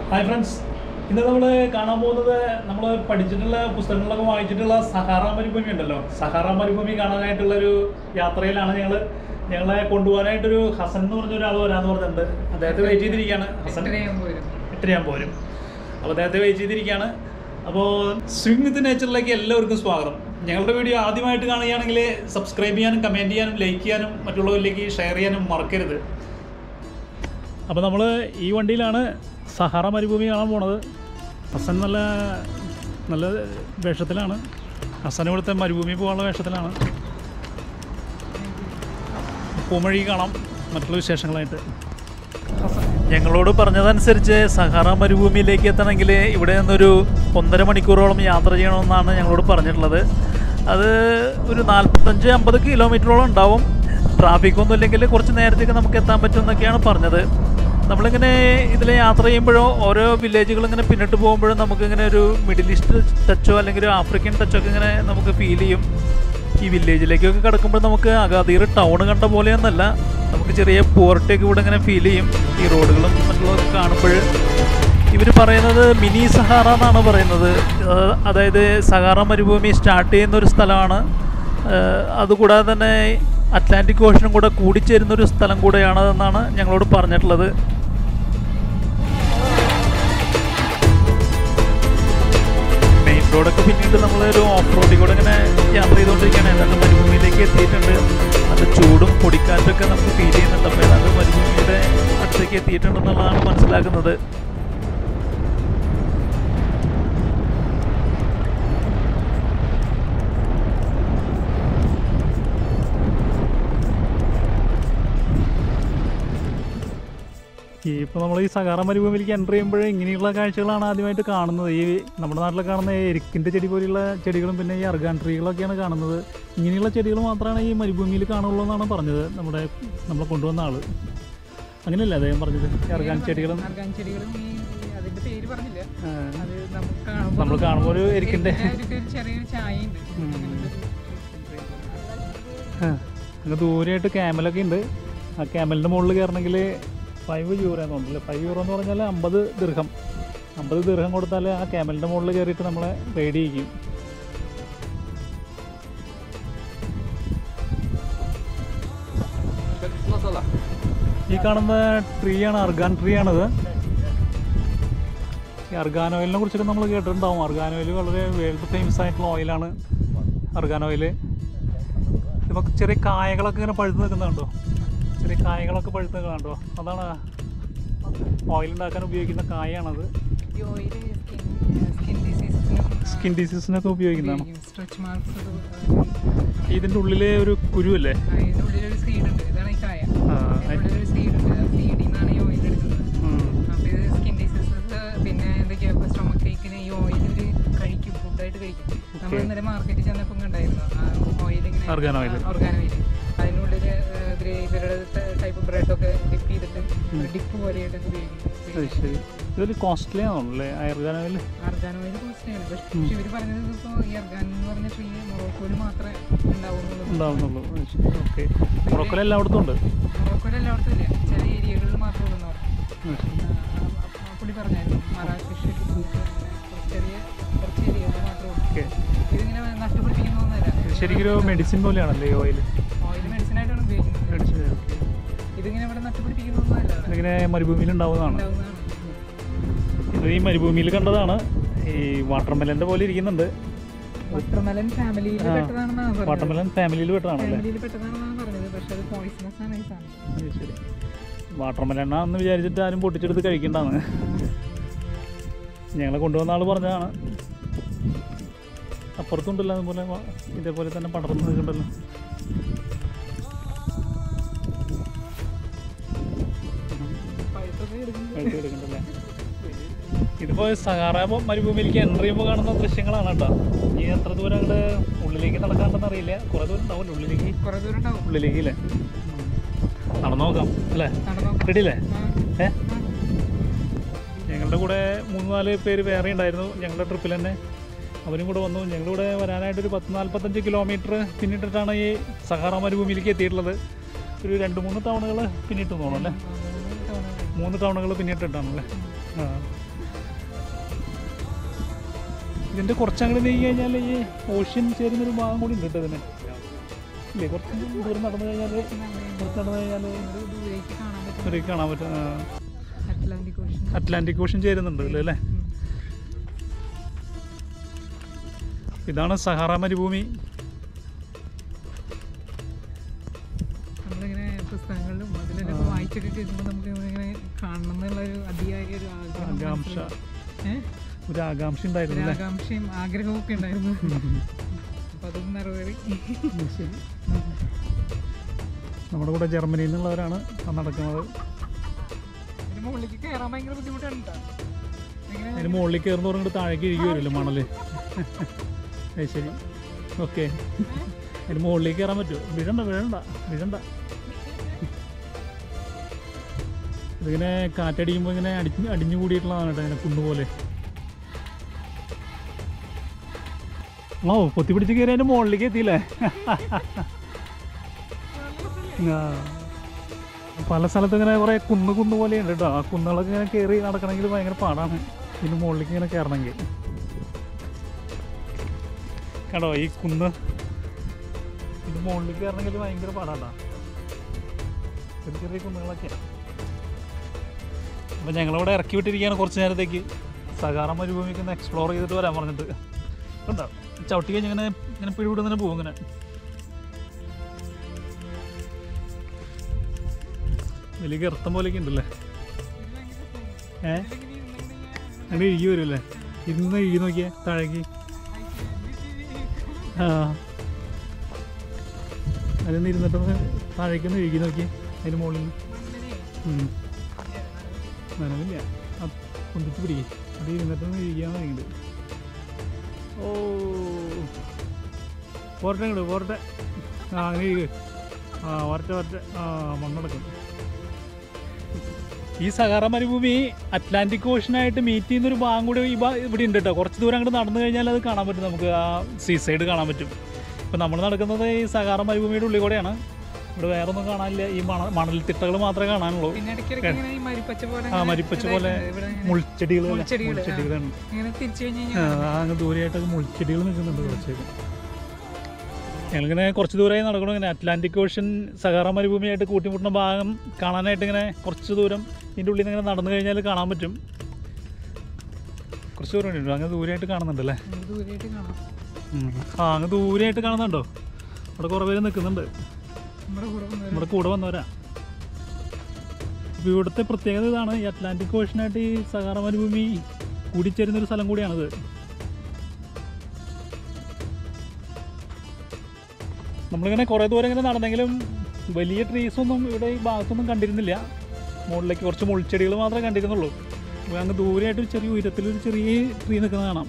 Hi friends ഇന്ന് നമ്മൾ കാണാൻ പോകുന്നത് നമ്മൾ പഠിച്ചിട്ടുള്ള പുസ്തകങ്ങളിലൊക്കെ വായിച്ചിട്ടുള്ള സഹാറ മരുഭൂമി ഉണ്ടല്ലോ സഹാറ മരുഭൂമി കാണാനായിട്ടുള്ള ഒരു യാത്രയിലാണ് ഞങ്ങൾ ഞങ്ങളെ കൊണ്ടുപോകാനായിട്ടൊരു ഹസൻ എന്ന് പറഞ്ഞ ഒരാൾ വരാമെന്ന് പറഞ്ഞിട്ടുണ്ട് അദ്ദേഹത്തെ വെയിറ്റ് ചെയ്തിരിക്കുകയാണ് ഹസൻ എട്ടരയാകുമ്പോൾ വരും എട്ടരയാകുമ്പോൾ പോരും അപ്പോൾ അദ്ദേഹത്തെ വെയിറ്റ് ചെയ്തിരിക്കുകയാണ് അപ്പോൾ സ്വിംഗ് വിത്ത് നേച്ചറിലേക്ക് എല്ലാവർക്കും സ്വാഗതം ഞങ്ങളുടെ വീഡിയോ ആദ്യമായിട്ട് കാണുകയാണെങ്കിൽ സബ്സ്ക്രൈബ് ചെയ്യാനും കമൻറ്റ് ചെയ്യാനും ലൈക്ക് ചെയ്യാനും മറ്റുള്ളവരിലേക്ക് ഷെയർ ചെയ്യാനും മറക്കരുത് അപ്പോൾ നമ്മൾ ഈ വണ്ടിയിലാണ് സഹാറ മരുഭൂമി കാണാൻ പോണത് ഹസൻ നല്ല നല്ല വേഷത്തിലാണ് ഹസൻ ഇവിടുത്തെ മരുഭൂമി പോകാനുള്ള വേഷത്തിലാണ് പൂമഴി കാണാം മറ്റുള്ള വിശേഷങ്ങളായിട്ട് ഞങ്ങളോട് പറഞ്ഞതനുസരിച്ച് സഹാറ മരുഭൂമിയിലേക്ക് എത്തണമെങ്കിൽ ഇവിടെ നിന്നൊരു ഒന്നര മണിക്കൂറോളം യാത്ര ചെയ്യണമെന്നാണ് ഞങ്ങളോട് പറഞ്ഞിട്ടുള്ളത് അത് ഒരു നാൽപ്പത്തഞ്ച് അമ്പത് കിലോമീറ്ററോളം ഉണ്ടാവും ട്രാഫിക് ഒന്നും ഇല്ലെങ്കിൽ കുറച്ച് നേരത്തേക്ക് നമുക്ക് എത്താൻ പറ്റുമെന്നൊക്കെയാണ് പറഞ്ഞത് നമ്മളിങ്ങനെ ഇതിൽ യാത്ര ചെയ്യുമ്പോഴോ ഓരോ വില്ലേജുകൾ ഇങ്ങനെ പിന്നിട്ട് പോകുമ്പോഴും നമുക്കിങ്ങനെ ഒരു മിഡിൽ ഈസ്റ്റ് ടച്ചോ അല്ലെങ്കിൽ ഒരു ആഫ്രിക്കൻ ടച്ചോ ഒക്കെ ഇങ്ങനെ നമുക്ക് ഫീൽ ചെയ്യും ഈ വില്ലേജിലേക്കൊക്കെ കിടക്കുമ്പോൾ നമുക്ക് അഗാദീർ ടൗൺ കണ്ട പോലെയൊന്നല്ല നമുക്ക് ചെറിയ പോർട്ടൊക്കെ ഇവിടെ ഇങ്ങനെ ഫീൽ ചെയ്യും ഈ റോഡുകളും മറ്റുള്ളതൊക്കെ കാണുമ്പോൾ ഇവർ പറയുന്നത് മിനി സഹാറ എന്നാണ് പറയുന്നത് അത് അതായത് സഹാറ മരുഭൂമി സ്റ്റാർട്ട് ചെയ്യുന്ന ഒരു സ്ഥലമാണ് ഏഹ് അതുകൂടാതെ തന്നെ അറ്റ്ലാന്റിക് ഓഷനും കൂടെ കൂടിച്ചേരുന്ന ഒരു സ്ഥലം കൂടെയാണ് എന്നാണ് ഞങ്ങളോട് പറഞ്ഞിട്ടുള്ളത് മെയിൻ റോഡൊക്കെ പിന്നീട് നമ്മൾ ഒരു ഓഫ് റോഡിൽ കൂടെ ഇങ്ങനെ യാത്ര ചെയ്തുകൊണ്ടിരിക്കുകയാണ് ഏതാണ്ട് മരുഭൂമിയിലേക്ക് എത്തിയിട്ടുണ്ട് അത് ചൂടും പൊടിക്കാറ്റൊക്കെ നമുക്ക് ഫീൽ ചെയ്യുന്നുണ്ട് അപ്പോൾ ഏതാണ്ട് മരുഭൂമിയുടെ അടുത്തേക്ക് എത്തിയിട്ടുണ്ടെന്നുള്ളതാണ് മനസ്സിലാക്കുന്നത് ഈ ഇപ്പോൾ നമ്മൾ ഈ സഹാറ മരുഭൂമിയിലേക്ക് എൻ്റർ ചെയ്യുമ്പോൾ ഇങ്ങനെയുള്ള കാഴ്ചകളാണ് ആദ്യമായിട്ട് കാണുന്നത് ഈ നമ്മുടെ നാട്ടിൽ കാണുന്ന എരിക്കിൻ്റെ ചെടി പോലെയുള്ള ചെടികളും പിന്നെ ഈ അർഗാൻ ട്രീകളൊക്കെയാണ് കാണുന്നത് ഇങ്ങനെയുള്ള ചെടികൾ മാത്രമാണ് ഈ മരുഭൂമിയിൽ കാണുള്ളൂ എന്നാണ് പറഞ്ഞത് നമ്മുടെ നമ്മളെ കൊണ്ടുവന്ന ആൾ അങ്ങനെയല്ലേ അദ്ദേഹം പറഞ്ഞത് ഈ അർഗാൻ ചെടികളും ആർഗാൻ ചെടികളും ഈ ഈ അതിന്റെ പേര് പറഞ്ഞില്ല ആ, അത് നമുക്ക് കാണുമ്പോൾ നമ്മൾ കാണുമ്പോൾ ഒരു എരിക്കിൻ്റെ ഒരു ചെറിയൊരു ചായ ഉണ്ട് ആ, അങ്ങ് ദൂരെയായിട്ട് ക്യാമലൊക്കെ ഉണ്ട് ആ ക്യാമലിൻ്റെ മുകളിൽ കയറണമെങ്കിൽ ഫൈവ് യൂറോ എന്ന് തോന്നുന്നില്ല ഫൈവ് യൂറോ എന്ന് പറഞ്ഞാൽ അമ്പത് ദീർഘം അമ്പത് ദീർഘം കൊടുത്താൽ ആ ക്യാമലിൻ്റെ മുകളിൽ കയറിയിട്ട് നമ്മളെ റൈഡ് ചെയ്യിക്കും ഈ കാണുന്ന ട്രീ ആണ് അർഗാൻ ട്രീ ആണിത് ഈ അർഗാൻ ഓയിലിനെ കുറിച്ചൊക്കെ നമ്മൾ കേട്ടിട്ടുണ്ടാവും അർഗാൻ ഓയിൽ വളരെ വേൾഡ് ഫേമസ് ആയിട്ടുള്ള ഓയിലാണ് അർഗാൻ ഓയിൽ നമുക്ക് ചെറിയ കായകളൊക്കെ ഇങ്ങനെ പഴുത്ത് നിൽക്കുന്നുണ്ടോ ചെറിയ കായകളൊക്കെ പഴുത്ത് നിൽക്കുന്നുണ്ടോ അതാണ് ഓയിൽ ഉണ്ടാക്കാൻ ഉപയോഗിക്കുന്ന കായാണത് ഈ ഓയില് സ്കിൻ ഡിസീസസിനും സ്കിൻ ഡിസീസിനൊക്കെ ഉപയോഗിക്കുന്നതാണ് സ്ട്രെച്ച് മാർക്സ് ഇതിൻ്റെ ഉള്ളിലെ ഒരു കുരുവല്ലേ അതിന്റെ ഉള്ളിലൊരു സീഡ് ഉണ്ട് ഇതാണ് ഈ കായ ആ, അതിന്റെ ഉള്ളിലൊരു സീഡ് ഉണ്ട് ആ സീഡിൽ നിന്നാണ് ഈ ഓയിൽ എടുക്കുന്നത് ഉം. അപ്പോൾ ഇത് സ്കിൻ ഡിസീസസ് പിന്നെ എന്തൊക്കെയാ സ്റ്റൊമക്ക് ഏക്കിന് ഈ ഓയിൽ ഇവര് കഴിക്കും ഫുഡായിട്ട് കഴിക്കും നമ്മൾ ഇന്നലെ മാർക്കറ്റിൽ ചെന്നപ്പോൾ കണ്ടായിരുന്നു ആ ഓയിൽ ഇങ്ങനെ Organ oil. ഓർഗാൻ ഓയിൽ അതിനുള്ളിൽ ഇവര് ഇവരുടെ ടൈപ്പ് ബ്രെഡൊക്കെ ഡിപ്പ് ചെയ്തിട്ട് ഡിപ്പ് പോലെയായിട്ട് അത് ഉപയോഗിക്കും ശരി ഇതൊരു കോസ്റ്റ്ലി ആണല്ലേ അയർഗാൻ ഓയിൽ അർഗാൻ ഓയിൽ കോസ്റ്റ്ലിയാണ് പക്ഷെ ഇവർ പറഞ്ഞത് ഇപ്പോൾ ഈ അർഗാൻ എന്ന് പറഞ്ഞ ട്രീ മൊറോക്കോയിൽ മാത്രമേ ഉണ്ടാവുന്നുള്ളൂ ഉണ്ടാവുന്നുള്ളൂ അത് ശരി ഓക്കെ മുറക്കൽ എല്ലായിടത്തും ഉണ്ട് മൊറോക്കോയിൽ എല്ലായിടത്തും ഇല്ല ചില ഏരിയകളിൽ മാത്രമേ ഉള്ളൂ എന്ന് പറഞ്ഞു അത് ശരി. ആ, ആ പുള്ളി പറഞ്ഞായിരുന്നു മറാക്കഷ് ചെറിയ കുറച്ച് ഏരിയകൾ മാത്രമേ ഉള്ളൂ ഓക്കെ ഇതിങ്ങനെ നഷ്ടപ്പെട്ടിരിക്കുന്നൊന്നുമല്ല ഇത് ശരിക്കും ഒരു മെഡിസിൻ പോലെയാണല്ലേ ഈ ഓയിൽ ഓയിൽ മെഡിസിൻ ആയിട്ടാണ് ഉപയോഗിക്കുന്നത് മെഡിസിൻ ഇതിങ്ങനെ ഇവിടെ നഷ്ടപ്പെട്ടിരിക്കുന്നൊന്നുമല്ല ഇതിങ്ങനെ മരുഭൂമിയിൽ ഉണ്ടാവുന്നതാണ് ഉണ്ടാവുന്നതാണ് ഇത് ഈ മരുഭൂമിയിൽ കണ്ടതാണ് ഈ വാട്ടർമെലൻ്റെ പോലെ ഇരിക്കുന്നുണ്ട് വാട്ടർമെലൻ ഫാമിലിയിൽ ആ. പെട്ടതാണെന്നാണ് പറഞ്ഞത് വാട്ടർമെലൻ ഫാമിലിയിൽ പെട്ടതാണല്ലേ ഫാമിലിയിൽ പെട്ടതാണെന്നാണ് പറഞ്ഞത് പക്ഷെ അത് പോയിസണസ് ആണ് ഈ സാധനം അത് ശരി വാട്ടർമെലനാണെന്ന് വിചാരിച്ചിട്ട് ആരും പൊട്ടിച്ചെടുത്ത് കഴിക്കണ്ടാന്ന് ഞങ്ങളെ കൊണ്ടുവന്ന ആൾ പറഞ്ഞതാണ് അപ്പുറത്തുണ്ടല്ലോ അതുപോലെ വ- ഇതേപോലെ തന്നെ പടർന്ന് നിൽക്കണ്ടല്ലോ പഴുത്തൊക്കെ എടുക്കുന്നത് വെട്ടി എടുക്കണ്ടല്ലേ ഇതിപ്പോൾ സഹാറ മരുഭൂമിയിലേക്ക് എൻ്റർ ചെയ്യുമ്പോൾ കാണുന്ന ദൃശ്യങ്ങളാണ് കേട്ടോ ഈ എത്ര ദൂരം അങ്ങോട്ട് ഉള്ളിലേക്ക് നടക്കാണ്ടെന്ന് അറിയില്ല കുറേ ദൂരം ഉണ്ടാവില്ല ഉള്ളിലേക്ക് കുറേ ദൂരം ഉണ്ടാവും ഉള്ളിലേക്ക് അല്ലേ നടന്നു നോക്കാം അല്ലേ നടന്നു റെഡി അല്ലേ ആ. ഏ ഞങ്ങളുടെ കൂടെ മൂന്ന് നാല് പേര് വേറെ ഉണ്ടായിരുന്നു ഞങ്ങളുടെ ട്രിപ്പിൽ തന്നെ അവരും കൂടെ വന്നു ഞങ്ങളിവിടെ വരാനായിട്ടൊരു പത്ത് നാൽപ്പത്തഞ്ച് കിലോമീറ്റർ പിന്നിട്ടിട്ടാണ് ഈ സഹാറ മരുഭൂമിയിലേക്ക് എത്തിയിട്ടുള്ളത് ഒരു രണ്ട് മൂന്ന് ടൗണുകൾ പിന്നിട്ട് തോന്നുന്നു അല്ലേ മൂന്ന് ടൗണുകൾ പിന്നിട്ടിട്ടാണല്ലേ ആ ഇതിൻ്റെ കുറച്ചങ്ങോട്ട് നീങ്ങി കഴിഞ്ഞാൽ ഈ ഓഷ്യൻ ചേരുന്നൊരു ഭാഗം കൂടി ഉണ്ട് കേട്ടോ ഇതിന് ഇല്ലേ കുറച്ച് ദൂരം നടന്നു കഴിഞ്ഞാൽ കുറച്ച് നടന്നു കഴിഞ്ഞാൽ ഒരു ദൂരേക്ക് കാണാൻ പറ്റും ഒരു കാണാൻ പറ്റും ആ. അറ്റ്ലാന്റിക് ഓഷൻ അറ്റ്ലാന്റിക് ഓഷ്യൻ ചേരുന്നുണ്ട് ഇതിൽ അല്ലേ ഇതാണ് സഹാറ മരുഭൂമി നമ്മളിങ്ങനെ പുസ്തകങ്ങളിലും അതിലൊക്കെ വായിച്ചൊക്കെ കേൾക്കുമ്പോൾ നമുക്ക് ഇങ്ങനെ കാണണം എന്നുള്ള ഒരു അതിയായ ഒരു ആഗ്രഹം ആകാംക്ഷ ഏഹ് ഒരു ആകാംക്ഷ ഉണ്ടായിരുന്നു ഒരു അല്ലേ ആകാംക്ഷയും ആഗ്രഹവും ഒക്കെ ഉണ്ടായിരുന്നു അപ്പൊ അതും നിറവേറി ശരി നമ്മുടെ കൂടെ ജർമ്മനിയിൽ നിന്നുള്ളവരാണ് ആ നടക്കുന്നത് ഇതിന് മുകളിലേക്ക് കയറാൻ ഭയങ്കര ബുദ്ധിമുട്ടാണ് ട്ടോ. ഇങ്ങനെ അതിന് മുകളിൽ കയറുന്ന പറഞ്ഞിട്ട് താഴേക്ക് ഇഴുകി വരുമല്ലോ മണല് അത് ശരി ഓക്കെ അതിന് മുകളിലേക്ക് കയറാൻ പറ്റുമോ വീഴണ്ട വീഴണ്ട വീഴണ്ട ഇതിങ്ങനെ കാറ്റടിക്കുമ്പോൾ ഇങ്ങനെ അടിഞ്ഞ് അടിഞ്ഞു കൂടിയിട്ടുള്ളതാണ് കേട്ടോ ഇങ്ങനെ കുന്നുപോലെ ഓ പൊത്തി പിടിച്ച് കയറി അതിൻ്റെ മുകളിലേക്ക് എത്തിയില്ലേ ആ. പല സ്ഥലത്തും ഇങ്ങനെ കുറേ കുന്ന് കുന്ന് പോലെയുണ്ട് കേട്ടോ ആ കുന്നുകളൊക്കെ ഇങ്ങനെ കയറി നടക്കണമെങ്കിൽ ഭയങ്കര പാടാണ് ഇതിന് മുകളിലേക്ക് ഇങ്ങനെ കയറണമെങ്കിൽ കണ്ടോ ഈ കുന്ന് ഇത് മുകളിലേക്ക് കയറണമെങ്കിൽ ഭയങ്കര പാടാട്ടാ ചെറിയ ചെറിയ കുന്നുകളൊക്കെ അപ്പം ഞങ്ങളിവിടെ ഇറക്കി വിട്ടിരിക്കുകയാണ് കുറച്ച് നേരത്തേക്ക് സകാറ മരുഭൂമിക്ക് ഒന്ന് എക്സ്പ്ലോർ ചെയ്തിട്ട് വരാൻ പറഞ്ഞിട്ട് കണ്ടോ ചവിട്ടി കഴിഞ്ഞ് ഇങ്ങനെ ഇങ്ങനെ പിടിവിടുന്നതിന് പോകും ഇങ്ങനെ വലിയ ഗർത്തം പോലെയൊക്കെ ഉണ്ടല്ലേ ഏ അങ്ങനെ ഇഴുകി വരുമല്ലേ ഇരുന്ന് ഇഴുകി നോക്കിയേ താഴേക്ക് ആ അതിൽ ഇരുന്നിട്ടൊന്ന് താഴേക്കൊന്ന് ഇഴുകി നോക്കി അതിന് മുകളിൽ നിന്ന്. ഉം. നനവില്ല ആ പൊന്തിച്ച് പിടിക്കും അത് ഇരുന്നിട്ടൊന്ന് ഇഴുകിയാൽ മതി ഓ പോരട്ടെ ഇങ്ങോട്ട് പോരട്ടെ ആ അങ്ങനെ ഇഴുക ആ വരട്ടെ വരട്ടെ ആ മണ്ണടക്കും ഈ സഹാറ മരുഭൂമി അറ്റ്ലാന്റിക് ഓഷനായിട്ട് മീറ്റ് ചെയ്യുന്ന ഒരു ഭാഗം കൂടി ഈ ഭാ- ഇവിടെ ഉണ്ട് കേട്ടോ കുറച്ച് ദൂരം അങ്ങോട്ട് നടന്നു കഴിഞ്ഞാൽ അത് കാണാൻ പറ്റും നമുക്ക് ആ സീ സൈഡ് കാണാൻ പറ്റും ഇപ്പം നമ്മൾ നടക്കുന്നത് ഈ സഹാറ മരുഭൂമിയുടെ ഉള്ളിൽ കൂടെയാണ് ഇവിടെ വേറെ ഒന്നും കാണാനില്ല ഈ മണ മണൽത്തിട്ടകൾ മാത്രമേ കാണാനുള്ളൂ പിന്നെ ഇടയ്ക്കിടയ്ക്ക് ഇങ്ങനെ ഈ മരിപ്പച്ച പോലെ ആ ഇങ്ങനെ മരിപ്പച്ച പോലെ ഇതായിട്ടുണ്ട്. ഇവിടെ ഇങ്ങനെ മുൾച്ചെടികൾ മുൾച്ചെടികള്, ആ. മുൾച്ചെടികളാണ് ഇങ്ങനെ തിരിച്ചു കഴിഞ്ഞ് ആ, കഴിഞ്ഞാൽ അങ്ങ് ദൂരെയായിട്ടൊക്കെ മുൾച്ചെടികൾ നിൽക്കുന്നുണ്ട് കുറച്ചേക്ക് ഞങ്ങളിങ്ങനെ കുറച്ച് ദൂരമായി നടക്കണം ഇങ്ങനെ അറ്റ്ലാന്റിക് ഓഷൻ സഹാറ മരുഭൂമിയായിട്ട് കൂട്ടിമുട്ടുന്ന ഭാഗം കാണാനായിട്ട് ഇങ്ങനെ കുറച്ച് ദൂരം ഇതിൻ്റെ ഉള്ളിൽ നിന്ന് ഇങ്ങനെ നടന്നു കഴിഞ്ഞാൽ കാണാൻ പറ്റും കുറച്ച് ദൂരം ഉണ്ട് അങ്ങ് ദൂരെയായിട്ട് കാണുന്നുണ്ട് അല്ലേ നമുക്ക് ദൂരെയായിട്ട് കാണാം ഉം. ആ അങ്ങ് ദൂരെയായിട്ട് കാണുന്നുണ്ടോ അവിടെ കുറേ പേര് നിൽക്കുന്നുണ്ട് നമ്മുടെ കൂടെ വന്നവര് നമ്മുടെ കൂടെ വന്നവരാ അപ്പോൾ ഇവിടുത്തെ പ്രത്യേകത ഇതാണ് ഈ അറ്റ്ലാന്റിക് ഓഷനായിട്ട് ഈ സഹാറ മരുഭൂമി കൂടിച്ചേരുന്ന ഒരു സ്ഥലം കൂടിയാണിത് നമ്മളിങ്ങനെ കുറേ ദൂരം ഇങ്ങനെ നടന്നെങ്കിലും വലിയ ട്രീസ് ഒന്നും ഇവിടെ ഈ ഭാഗത്തൊന്നും കണ്ടിരുന്നില്ല മുകളിലേക്ക് കുറച്ച് മുൾച്ചെടികൾ മാത്രമേ കണ്ടിരുന്നുള്ളൂ അപ്പോൾ അങ്ങ് ദൂരെയായിട്ട് ഒരു ചെറിയ ഉയരത്തിലൊരു ചെറിയ ട്രീ നിൽക്കുന്നത് കാണാം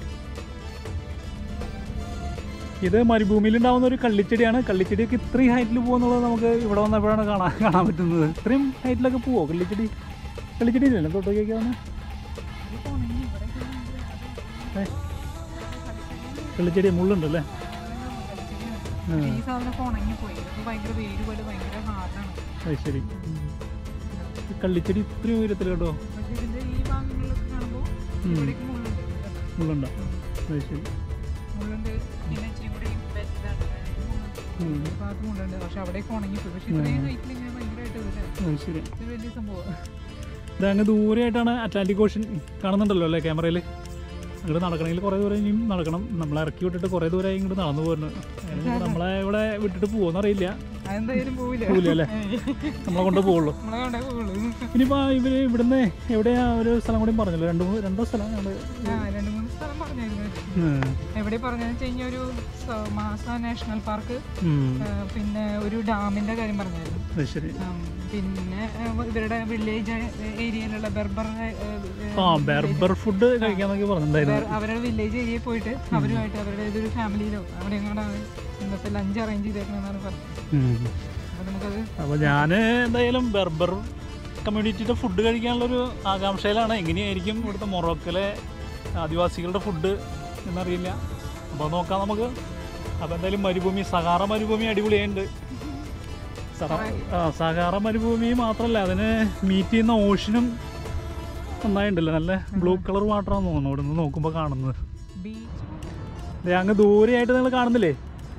ഇത് മരുഭൂമിയിൽ ഉണ്ടാവുന്ന ഒരു കള്ളിച്ചെടിയാണ് കള്ളിച്ചെടിയൊക്കെ ഇത്രയും ഹൈറ്റിൽ പോകുന്നുള്ളത് നമുക്ക് ഇവിടെ വന്നപ്പോഴാണ് കാണാൻ കാണാൻ പറ്റുന്നത് ഇത്രയും ഹൈറ്റിലൊക്കെ പോവോ കള്ളിച്ചെടി കള്ളിച്ചെടി ഇല്ലല്ലോ തൊട്ടൊക്കെ വന്ന് ഇതിപ്പോ ഉണങ്ങി ഇവിടെയൊക്കെ ഭയങ്കര കള്ളിച്ചെടി മുള്ളുണ്ടല്ലേ പക്ഷേ ഈ സാധനമൊക്കെ ഉണങ്ങിപ്പോയി ഇത് ഭയങ്കര വേര് പോലെ ഭയങ്കര ഹാർഡാണ് അത് ശരി ഈ കള്ളിച്ചെടി ഇത്രയും ഉയരത്തിൽ കേട്ടോ പക്ഷെ ഇതിന്റെ ഈ ഭാഗങ്ങളിലൊക്കെ കാണുമ്പോൾ ഉം. ഇവിടേക്ക് മുള്ളുണ്ട് ഇതുണ്ട്. മുള്ളുണ്ടോ അത് ശരി മുള്ളുണ്ട് പിന്നെ ഇച്ചിരി കൂടി ഇതാണ്. ഉം. ഈ ഭാഗത്ത് മുള്ളുണ്ട് പക്ഷെ അവിടേക്ക് ഉണങ്ങിപ്പോയി പക്ഷെ ഇത്രയും ഹൈറ്റിൽ ഇങ്ങനെ ഭയങ്കരമായിട്ട് ഇതില്ല അത് ശരി ഇത് വലിയ സംഭവം ഇത് അങ്ങ് ദൂരെയായിട്ടാണ് അറ്റ്ലാന്റിക് ഓഷൻ കാണുന്നുണ്ടല്ലോ അല്ലേ ക്യാമറയിൽ അങ്ങോട്ട് നടക്കണമെങ്കിൽ കുറേ ദൂരം ഇനിയും നടക്കണം നമ്മളെ ഇറക്കി വിട്ടിട്ട് കുറേ ദൂരമായി ഇങ്ങോട്ട് നടന്നു പോരുന്നു അതിന് നമ്മളെ ഇവിടെ വിട്ടിട്ട് പോകുമെന്ന് അറിയില്ല അതെന്തായാലും പോവില്ല പോവില്ല അല്ലേ നമ്മളെ കൊണ്ട് പോവുള്ളൂ നമ്മളെ കൊണ്ടേ പോവുള്ളൂ ഇനിയിപ്പോൾ ഇവർ ഇവിടുന്ന് എവിടെയാ ഒരു സ്ഥലം കൂടി പറഞ്ഞല്ലോ രണ്ട് മൂന്ന് രണ്ടോ സ്ഥലം ഞങ്ങൾ ആ രണ്ട് മൂന്ന് സ്ഥലം പറഞ്ഞായിരുന്നു എവിടെ പറഞ്ഞതെന്ന് വെച്ച് കഴിഞ്ഞാൽ ഒരു സ- മാസ നാഷണൽ പാർക്ക് ആ, പിന്നെ ഒരു ഡാമിന്റെ കാര്യം പറഞ്ഞായിരുന്നു അത് ശരി ആ, പിന്നെ ആ, ഇവരുടെ വില്ലേജ് ഏരിയയിലുള്ള ബെർബർ ആ ബെർബർ ഫുഡ് കഴിക്കാന്നൊക്കെ പറഞ്ഞിട്ടുണ്ടായിരുന്നു അവരുടെ വില്ലേജ് ഏരിയയിൽ പോയിട്ട് അവരുമായിട്ട് അവരുടെ ഇതൊരു ഫാമിലിയിലോ അവിടെ എങ്ങോട്ടാണ് ഇന്നത്തെ ലഞ്ച് അറേഞ്ച് ചെയ്തേക്കണെന്നാണ് പറഞ്ഞത് ഉം. അപ്പോൾ നമുക്കത് അപ്പോൾ ഞാൻ എന്തായാലും ബെർബർ കമ്മ്യൂണിറ്റിയുടെ ഫുഡ് കഴിക്കാനുള്ളൊരു ആകാംക്ഷയിലാണ് എങ്ങനെയായിരിക്കും ഇവിടുത്തെ മൊറോക്കയിലെ ആദിവാസികളുടെ ഫുഡ് എന്നറിയില്ല അപ്പോൾ നോക്കാം നമുക്ക് അപ്പോൾ എന്തായാലും മരുഭൂമി സഹാറ മരുഭൂമി അടിപൊളിയായിട്ടുണ്ട് സറ- ആ സഹാറ മരുഭൂമി മാത്രമല്ല അതിന് മീറ്റ് ചെയ്യുന്ന ഓഷനും നന്നായിട്ടുണ്ടല്ലോ നല്ല ബ്ലൂ കളർ വാട്ടറാന്ന് തോന്നുന്നു ഇവിടെ നിന്ന് നോക്കുമ്പോൾ കാണുന്നത് ബീച്ച് ദേ അങ്ങ് ദൂരെയായിട്ട് നിങ്ങൾ കാണുന്നില്ലേ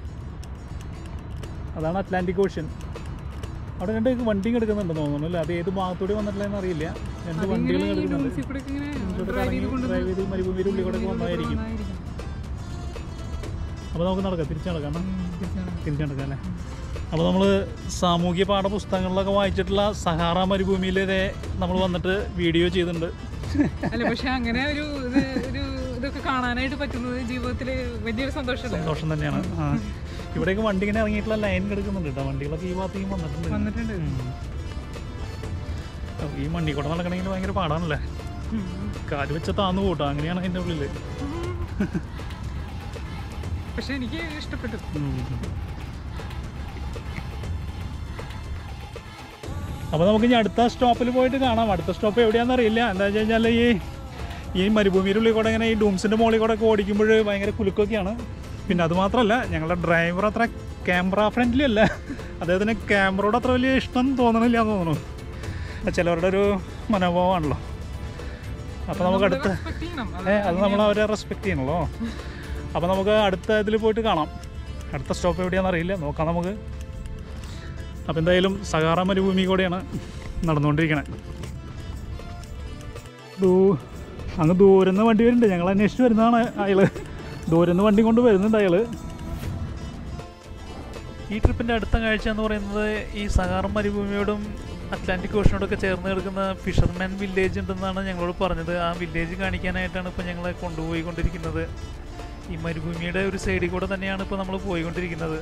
അതാണ് അറ്റ്ലാന്റിക് ഓഷ്യൻ അവിടെ രണ്ട് വണ്ടിയും എടുക്കുന്നുണ്ട് തോന്നുന്നു അല്ലേ അത് ഏത് ഭാഗത്തൂടെ വന്നിട്ടില്ലെന്ന് അറിയില്ല രണ്ട് വണ്ടികളും ഈ എടുക്കുന്നുണ്ട് ഡൂംസിൽ കൂടെ ഇങ്ങനെ ഇങ്ങോട്ട് ഡ്രൈവ് ചെയ്ത് കറങ്ങി കൊണ്ടുവന്ന് ഡ്രൈവ് ചെയ്ത് മരുഭൂമിയുടെ ഉള്ളിൽ കൂടെ ഒക്കെ വന്നതായിരിക്കും വന്നതായിരിക്കും. അപ്പോൾ നമുക്ക് നടക്കാം തിരിച്ചു നടക്കാം എന്നാ? ഉം, തിരിച്ചാണ്. തിരിച്ചു നടക്കാം അല്ലേ അപ്പോൾ നമ്മൾ സാമൂഹ്യ പാഠപുസ്തകങ്ങളിലൊക്കെ വായിച്ചിട്ടുള്ള സഹാറ മരുഭൂമിയിലെ നമ്മൾ വന്നിട്ട് വീഡിയോ ചെയ്തിട്ടുണ്ട് അല്ല പക്ഷെ അങ്ങനെ ഒരു ഇത് ഒരു ഇതൊക്കെ കാണാനായിട്ട് പറ്റുന്നത് ജീവിതത്തിൽ വലിയൊരു സന്തോഷമല്ലേ സന്തോഷം തന്നെയാണ് ആ ഇവിടെയൊക്കെ വണ്ടി ഇങ്ങനെ ഇറങ്ങിയിട്ടുള്ള ലൈൻ കിടക്കുന്നുണ്ട് കേട്ടോ വണ്ടികളൊക്കെ ഈ ഭാഗത്തേക്കും വന്നിട്ടുണ്ട് വന്നിട്ടുണ്ട് ഉം. അപ്പൊ ഈ മണ്ണി കൂടെ നടക്കണമെങ്കിൽ ഭയങ്കര പാടാണല്ലേ ഉം. കാല് വെച്ച താന്നു പോട്ടോ അങ്ങനെയാണ് അതിൻ്റെ ഉള്ളിൽ പക്ഷെ എനിക്ക് ഇഷ്ടപ്പെട്ടു അപ്പോൾ നമുക്ക് ഇനി അടുത്ത സ്റ്റോപ്പിൽ പോയിട്ട് കാണാം അടുത്ത സ്റ്റോപ്പ് എവിടെയാണെന്ന് അറിയില്ല എന്താ വെച്ച് കഴിഞ്ഞാൽ ഈ ഈ മരുഭൂമിയുടെ ഉള്ളിൽ കൂടെ ഇങ്ങനെ ഈ ഡൂംസിൻ്റെ മുകളിൽ കൂടെ ഒക്കെ ഓടിക്കുമ്പോൾ ഭയങ്കര കുലുക്കൊക്കെയാണ് പിന്നെ അത് മാത്രമല്ല ഞങ്ങളുടെ ഡ്രൈവർ അത്ര ക്യാമറ ഫ്രണ്ട്ലി അല്ല അദ്ദേഹത്തിന് ക്യാമറയോട് അത്ര വലിയ ഇഷ്ടം തോന്നണില്ല എന്ന് തോന്നുന്നു അത് ചിലവരുടെ ഒരു മനോഭാവമാണല്ലോ അപ്പോൾ നമുക്ക് അടുത്ത റെസ്പെക്ട് ചെയ്യണം ഏ അത് നമ്മൾ അവരെ റെസ്പെക്ട് ചെയ്യണല്ലോ അപ്പോൾ നമുക്ക് അടുത്ത ഇതിൽ പോയിട്ട് കാണാം അടുത്ത സ്റ്റോപ്പ് എവിടെയാണെന്ന് അറിയില്ല നോക്കാം നമുക്ക് അപ്പോൾ എന്തായാലും സഹാറ മരുഭൂമി കൂടെയാണ് നടന്നുകൊണ്ടിരിക്കണേ ദൂ അങ്ങ് ദൂരെ നിന്ന് വണ്ടി വരുന്നുണ്ട് ഞങ്ങൾ അന്വേഷിച്ച് വരുന്നതാണ് അയാൾ ദൂരെ നിന്ന് വണ്ടി കൊണ്ട് വരുന്നുണ്ട് അയാൾ ഈ ട്രിപ്പിൻ്റെ അടുത്ത കാഴ്ച എന്ന് പറയുന്നത് ഈ സഹാറ മരുഭൂമിയോടും അറ്റ്ലാന്റിക് ഓഷനോടൊക്കെ ചേർന്ന് കിടക്കുന്ന ഫിഷർമാൻ വില്ലേജ് ഉണ്ടെന്നാണ് ഞങ്ങളോട് പറഞ്ഞത് ആ വില്ലേജ് കാണിക്കാനായിട്ടാണ് ഇപ്പോൾ ഞങ്ങളെ കൊണ്ടുപോയിക്കൊണ്ടിരിക്കുന്നത് ഈ മരുഭൂമിയുടെ ഒരു സൈഡിൽ കൂടെ തന്നെയാണ് ഇപ്പോൾ നമ്മൾ പോയിക്കൊണ്ടിരിക്കുന്നത്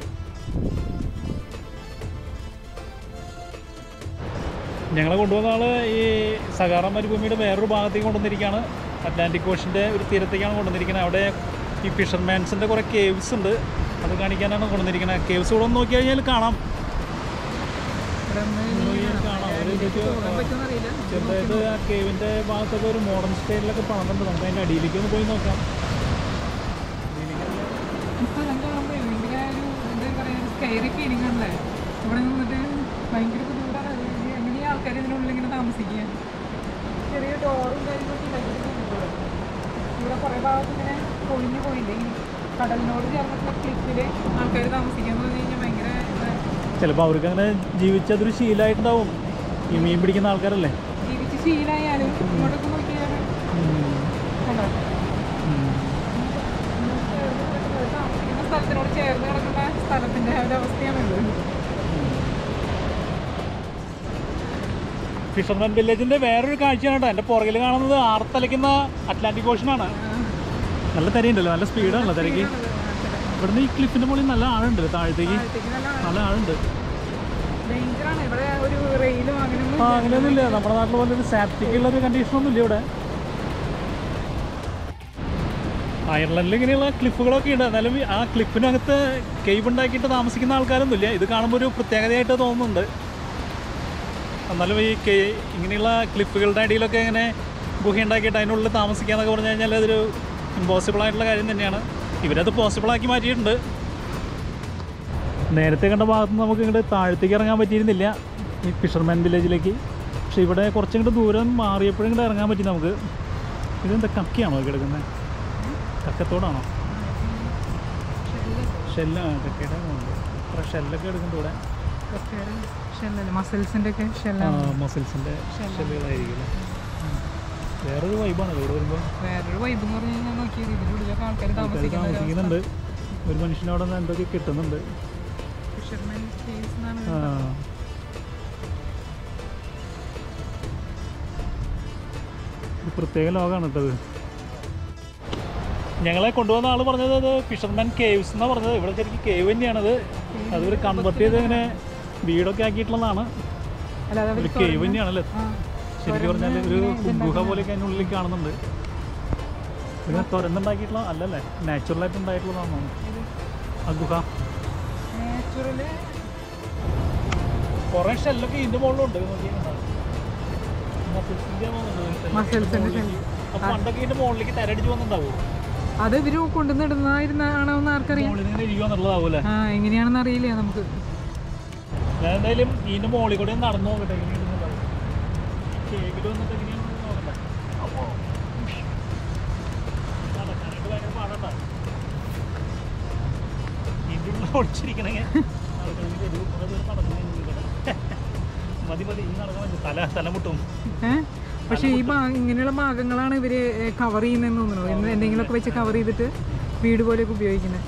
ഞങ്ങളെ കൊണ്ടുപോകുന്ന ആള് ഈ സഹാറ മരുഭൂമിയുടെ വേറൊരു ഭാഗത്തേക്ക് കൊണ്ടുവന്നിരിക്കുകയാണ് അറ്റ്ലാന്റിക് ഓഷൻ്റെ ഒരു തീരത്തേക്കാണ് കൊണ്ടുവന്നിരിക്കുന്നത് അവിടെ ഈ ഫിഷർമാൻസിൻ്റെ കുറേ കേവ്സ് ഉണ്ട് അത് കാണിക്കാനാണ് കൊണ്ടുവന്നിരിക്കുന്നത് കേവ്സ് കൂടെ ഒന്ന് നോക്കി കഴിഞ്ഞാൽ കാണാം ഇവിടെ ഒന്ന് നോക്കി കഴിഞ്ഞാൽ കാണാം ഒരു ഇതൊക്കെ പോകാൻ പറ്റുമെന്ന് അറിയില്ല ചെറുതായിട്ട് ആ കേവിൻ്റെ ഭാഗത്തൊക്കെ ഒരു മോഡേൺ സ്റ്റൈലിലൊക്കെ പണിതുണ്ട് നമുക്ക് അതിൻ്റെ അടിയിലേക്ക് ഒന്ന് പോയി നോക്കാം സ്ഥലം കാണുമ്പോൾ ഭയങ്കര ഒരു എന്താ പറയുക സ്കൈറി ഫീലിംഗ് ആണല്ലേ ഇവിടെ നിന്നിട്ട് ഭയങ്കര ബുദ്ധിമുട്ടാണ് അത് ഈ എങ്ങനെ ഈ ആൾക്കാർ ഇതിനുള്ളിൽ ഇങ്ങനെ താമസിക്കുക ചെറിയ ഡോറും കാര്യങ്ങളൊക്കെ ഉണ്ടാക്കിയിട്ട് ഇവിടെ. ഇവിടെ കുറേ ഭാഗത്ത് ഇങ്ങനെ പൊളിഞ്ഞു പോയില്ലേ ഈ കടലിനോട് ചേർന്നിട്ടുള്ള ക്ലിപ്പിൽ ആൾക്കാർ താമസിക്കാന്ന് പറഞ്ഞു കഴിഞ്ഞാൽ ഭയങ്കര ഇതാ. ചിലപ്പോൾ അവർക്ക് അങ്ങനെ ജീവിച്ചതൊരു ശീലമായിട്ടുണ്ടാവും ഈ മീൻ പിടിക്കുന്ന ആൾക്കാരല്ലേ ജീവിച്ച് ശീലമായാലും ഇങ്ങോട്ടൊക്കെ നോക്കിയാൽ കണ്ടോ താമസിക്കുന്ന സ്ഥലത്തിനോട് ചേർന്ന് കിടക്കുന്ന സ്ഥലത്തിന്റെ ഒരു അവസ്ഥയാണല്ലോ ഫിഷർമാൻ വില്ലേജിൻ്റെ വേറൊരു കാഴ്ചയാണ് കേട്ടോ എൻ്റെ പുറകിൽ കാണുന്നത് ആർത്തലയ്ക്കുന്ന അറ്റ്ലാന്റിക് ഓഷനാണ് നല്ല തിരയുണ്ടല്ലോ നല്ല സ്പീഡാണല്ലോ തിരക്ക് ഇവിടുന്ന് ഈ ക്ലിപ്പിൻ്റെ മുകളിൽ നല്ല ആഴുണ്ടല്ലോ താഴത്തേക്ക് താഴത്തേക്ക് നല്ല നല്ല ആഴുണ്ട് ഡേഞ്ചറാണ് ഇവിടെ ഒരു റെയിലും അങ്ങനെയൊന്നും ആ അങ്ങനെയൊന്നുമില്ല നമ്മുടെ നാട്ടിൽ പോലെ ഒരു സേഫ്റ്റിക്ക് ഉള്ള ഒരു കണ്ടീഷനൊന്നും ഇല്ല ഇവിടെ അയർലൻഡിൽ ഇങ്ങനെയുള്ള ക്ലിഫുകളൊക്കെ ഉണ്ട് എന്നാലും ഈ ആ ക്ലിപ്പിനകത്ത് കേവ് ഉണ്ടാക്കിയിട്ട് താമസിക്കുന്ന ആൾക്കാരൊന്നുമില്ല ഇത് കാണുമ്പോൾ ഒരു പ്രത്യേകതയായിട്ട് തോന്നുന്നുണ്ട് എന്നാലും ഈ കേ ഇങ്ങനെയുള്ള ക്ലിഫുകളുടെ അടിയിലൊക്കെ ഇങ്ങനെ ഗുഹ ഉണ്ടാക്കിയിട്ട് അതിനുള്ളിൽ താമസിക്കാന്നൊക്കെ പറഞ്ഞു കഴിഞ്ഞാൽ അതൊരു ഇമ്പോസിബിൾ ആയിട്ടുള്ള കാര്യം തന്നെയാണ് ഇവരത് പോസിബിളാക്കി മാറ്റിയിട്ടുണ്ട് നേരത്തെ കണ്ട ഭാഗത്ത് നിന്ന് നമുക്ക് ഇങ്ങോട്ട് താഴത്തേക്ക് ഇറങ്ങാൻ പറ്റിയിരുന്നില്ല ഈ ഫിഷർമാൻ വില്ലേജിലേക്ക് പക്ഷേ ഇവിടെ കുറച്ചും കൂടെ ദൂരം മാറിയപ്പോഴും ഇങ്ങോട്ട് ഇറങ്ങാൻ പറ്റി നമുക്ക് ഇതെന്താ കക്കയാണോ കിടക്കുന്നത് കക്കത്തോടാണോ ഷെല്ല് കക്കയുടെ കുറേ ഷെല്ലൊക്കെ എടുക്കുന്നുണ്ട് ഇവിടെ ഷെല്ലല്ലേ മസിൽസിന്റെ ഒക്കെ ഷെല്ലാണ് മസിൽസിൻ്റെ ഷെല്ലുകളായിരിക്കും വേറൊരു വൈബാണ് ഇവിടെ വരുമ്പോൾ വേറൊരു വൈബ് എന്ന് പറഞ്ഞു കഴിഞ്ഞാൽ നോക്കിയത് ഇതിനുള്ളിലൊക്കെ ആൾക്കാർ ആൾക്കാർ താമസിക്കുന്ന ഒരു അവസ്ഥ. താമസിക്കുന്നുണ്ട് ഒരു മനുഷ്യനവിടെ നിന്ന് എന്തൊക്കെ കിട്ടുന്നുണ്ട് Fisherman caves എന്നാണ് ആ. ഒരു പ്രത്യേക ലോകമാണ് കേട്ടത് ഞങ്ങളെ കൊണ്ടുവന്ന ആൾ പറഞ്ഞത് അത് ഫിഷർമാൻ കേവ്സ് എന്നാണ് പറഞ്ഞത് ഇവിടെ ശരിക്കും കേവ് തന്നെയാണത് അതൊരു കൺവെർട്ട് ചെയ്ത് ഇങ്ങനെ വീടൊക്കെ ആക്കിയിട്ടുള്ളതാണ് അല്ലാതെ ഒരു അവര് കേവ് തന്നെയാണല്ലേ ആ, ശരിക്കും പറഞ്ഞാൽ ഒരു ഗുഹ പോലെയൊക്കെ അതിനുള്ളിൽ കാണുന്നുണ്ട് ഇത് തുറന്നുണ്ടാക്കിയിട്ടുള്ള അല്ലല്ലേ നാച്ചുറലായിട്ട് ഉണ്ടായിട്ടുള്ളതാണോ ഇത് ആ ഗുഹ natural കുറേ ഷെല്ലൊക്കെ ഇതിന്റെ മുകളിലുണ്ട് Muscles-ന്റെ shell. അപ്പൊ പണ്ടൊക്കെ ഇതിന്റെ മുകളിലേക്ക് തരടിച്ച് വന്നിട്ടുണ്ടാവും അത് ഇവര് കൊണ്ടുവന്നിടുന്നായിരുന്നാണോ എന്ന് ആർക്കറിയാം മുകളിൽ നിന്ന് ഇരിക്കുക എന്നുള്ളതാവൂലേ ആ എങ്ങനെയാണെന്ന് അറിയില്ല നമുക്ക് ഞാൻ എന്തായാലും ഇതിന്റെ മുകളിൽ കൂടെ ഒന്ന് നടന്നു നോക്കട്ടെ എങ്ങനെയാണെന്നുണ്ടാവും കേക്കിൽ വന്നിട്ട് എങ്ങനെയാണെന്ന് നോക്കട്ടെ അപ്പോ നടക്കാനായിട്ട് ഭയങ്കര പാടാണ് ഓടിച്ചിരിക്കണെങ്കിൽ മതി മതി ഇനി നടക്കാൻ പറ്റും തല തലമുട്ടും ഏ? പക്ഷേ ഈ ഭാഗം ഇങ്ങനെയുള്ള ഭാഗങ്ങളാണ് ഇവര് കവർ ചെയ്യുന്നതെന്ന് തോന്നുന്നു എന്ന് എന്തെങ്കിലുമൊക്കെ വെച്ച് കവർ ചെയ്തിട്ട് വീട് പോലെയൊക്കെ ഉപയോഗിക്കുന്നത്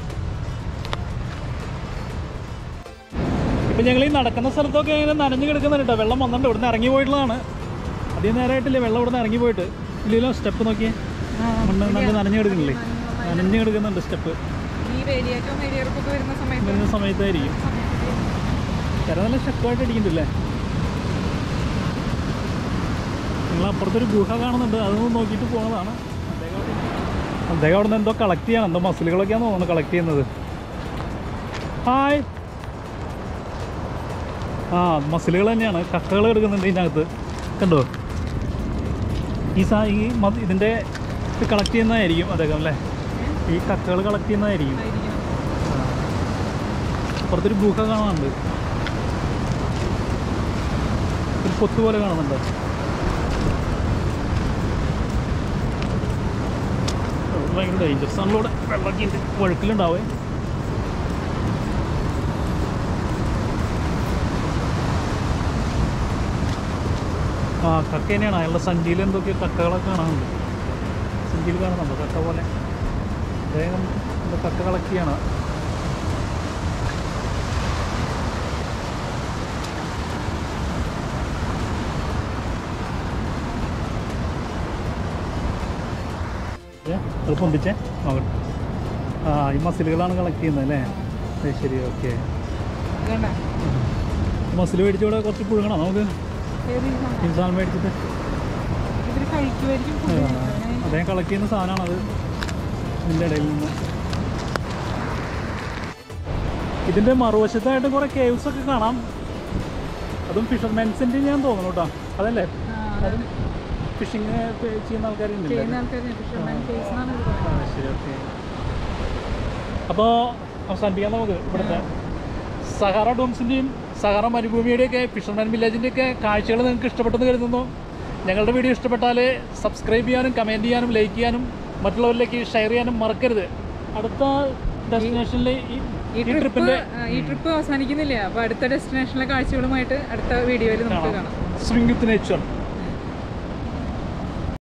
ഇപ്പം ഞങ്ങൾ ഈ നടക്കുന്ന സ്ഥലത്തൊക്കെ ഇങ്ങനെ നനഞ്ഞു കിടക്കുന്നുണ്ട് കേട്ടോ വെള്ളം വന്നിട്ടുണ്ട് ഇവിടുന്ന് ഇറങ്ങി പോയിട്ടുള്ളതാണ് അധികം നേരമായിട്ടില്ലേ വെള്ളം ഇവിടുന്ന് ഇറങ്ങി പോയിട്ട് ഇല്ലല്ലോ സ്റ്റെപ്പ് നോക്കിയേ മണ്ണ് നല്ല നനഞ്ഞു കിടക്കുന്നില്ലേ നനഞ്ഞു കിടക്കുന്നുണ്ട് സ്റ്റെപ്പ് ഈ വേലിയേറ്റവും വേലിയേർപ്പൊക്കെ വരുന്ന സമയത്ത് വരുന്ന സമയത്തായിരിക്കും ചില നല്ല സ്റ്റെപ്പായിട്ട് അടിക്കുന്നുണ്ടല്ലേ നിങ്ങൾ അപ്പുറത്തൊരു ഗുഹ കാണുന്നുണ്ട് അതൊന്ന് നോക്കിയിട്ട് പോകുന്നതാണ് അദ്ദേഹം അവിടെ- അദ്ദേഹം അവിടെ നിന്ന് എന്തോ കളക്ട് ചെയ്യണം എന്തോ മസിലുകളൊക്കെയാണെന്ന് തോന്നുന്നു കളക്ട് ചെയ്യുന്നത് ഹായ് ആ മസിലുകൾ തന്നെയാണ് കക്കകൾ എടുക്കുന്നുണ്ട് ഇതിനകത്ത് കണ്ടോ ഈ സാ ഈ മ- ഇതിൻ്റെ ഇത് കളക്ട് ചെയ്യുന്നതായിരിക്കും അദ്ദേഹം അല്ലേ ഈ കക്കകൾ കളക്ട് ചെയ്യുന്നതായിരിക്കും ആയിരിക്കണം. അപ്പുറത്തൊരു ഗുഹ കാണാനുണ്ട് ഒരു പൊത്ത് പോലെ കാണുന്നുണ്ട് അവിടെ ഭയങ്കര ഡേഞ്ചറസ് ആണല്ലോ ഇവിടെ വെള്ളമൊക്കെ ഉണ്ട് വഴുക്കിലുണ്ടാവേ ആ കക്ക തന്നെയാണ് അയാളുടെ സഞ്ചിയിൽ എന്തൊക്കെയോ കക്കകളൊക്കെ കാണാനുണ്ട് സഞ്ചിയിൽ കാണുന്നുണ്ടോ കക്ക പോലെ അദ്ദേഹം എന്തോ കക്ക കളക്ട് ചെയ്യണം ഏ, അത് പൊന്തിച്ചേ നോക്കട്ടെ ആ ഈ മസിലുകളാണ് കളക്ട് ചെയ്യുന്നത് അല്ലേ അത് ശരി ഓക്കെ ഇതുകണ്ടോ? മസിൽ മേടിച്ച് ഇവിടെ കുറച്ച് പുഴുങ്ങണം നമുക്ക് ഏത് ഈ സാധനം? ഈ സാധനം മേടിച്ചിട്ട് ഇവര് കഴിക്കുമായിരിക്കും ആ, food. അങ്ങനെ അദ്ദേഹം കളക്ട് ചെയ്യുന്ന സാധനമാണത് ഇതിൻ്റെ ഇടയിൽ നിന്ന് ഇതിൻ്റെ മറുവശത്തായിട്ട് കുറേ കേവ്സ് ഒക്കെ കാണാം അതും ഫിഷർമെൻസിൻ്റെ ഞാൻ തോന്നുന്നു കേട്ടോ അതല്ലേ ആ, അതായത് ഫിഷിങ് ചെയ്യുന്ന ആൾക്കാരുണ്ടല്ലേ ചെയ്യുന്ന ആൾക്കാര് ഫിഷർമാൻ കേസ് എന്നാണ് ഇത് പറയുന്നത്. ആ, ശരി ഓക്കെ അപ്പോൾ അവസാനിപ്പിക്കാം നമുക്ക് ഇവിടുത്തെ സഹാറ ഡോംസിൻ്റെയും സഹാറ മരുഭൂമിയുടെയൊക്കെ ഫിഷർമാൻ വില്ലേജിൻ്റെയൊക്കെ കാഴ്ചകൾ നിങ്ങൾക്ക് ഇഷ്ടപ്പെട്ടെന്ന് കരുതുന്നു ഞങ്ങളുടെ വീഡിയോ ഇഷ്ടപ്പെട്ടാൽ സബ്സ്ക്രൈബ് ചെയ്യാനും കമൻറ്റ് ചെയ്യാനും ലൈക്ക് ചെയ്യാനും മറ്റുള്ളവരിലേക്ക് ഷെയർ ചെയ്യാനും മറക്കരുത് അടുത്ത ഡെസ്റ്റിനേഷനിൽ ഈ ഈ ട്രിപ്പ് ട്രിപ്പിൻ്റെ ഈ ട്രിപ്പ് അവസാനിക്കുന്നില്ല അപ്പൊ അടുത്ത ഡെസ്റ്റിനേഷനിലെ കാഴ്ചകളുമായിട്ട് അടുത്ത വീഡിയോയിൽ നമുക്ക് കാണാം സ്വിംഗ് വിത്ത് നേച്ചർ